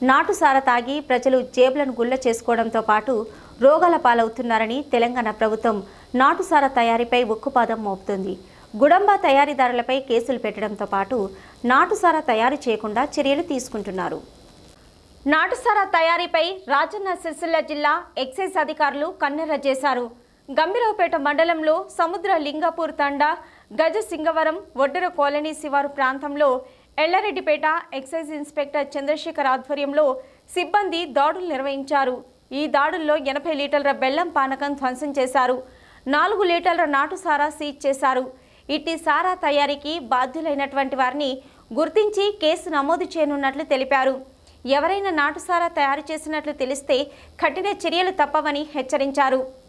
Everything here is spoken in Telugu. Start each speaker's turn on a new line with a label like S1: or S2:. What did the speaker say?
S1: నాటుసార తాగి ప్రజలు జేబులను గుల్ల చేసుకోవడంతో పాటు రోగాల పాలవుతున్నారని తెలంగాణ ప్రభుత్వం నాటుసార తయారీపై ఉక్కుపాదం మోపుతుంది గుడంబ తయారీదారులపై కేసులు పెట్టడంతో పాటు నాటుసార తయారు చేయకుండా చర్యలు తీసుకుంటున్నారు నాటుసారా తయారీపై రాజన్న సిరిసిల్ల జిల్లా ఎక్సైజ్ అధికారులు కన్నెర్ర చేశారు గంభీరావుపేట మండలంలో సముద్ర లింగాపూర్ తండా గజ సింగవరం ఒడ్డర కాలనీ శివారు ప్రాంతంలో ఎల్లారెడ్డిపేట ఎక్సైజ్ ఇన్స్పెక్టర్ చంద్రశేఖర్ ఆధ్వర్యంలో సిబ్బంది దాడులు నిర్వహించారు ఈ దాడుల్లో ఎనభై లీటర్ల బెల్లం పానకం ధ్వంసం చేశారు నాలుగు లీటర్ల నాటు సారా సీజ్ చేశారు ఇట్టి సారా తయారీకి బాధ్యులైనటువంటి వారిని గుర్తించి కేసు నమోదు చేయనున్నట్లు తెలిపారు ఎవరైనా నాటుసారా తయారు చేసినట్లు తెలిస్తే కఠిన చర్యలు తప్పవని హెచ్చరించారు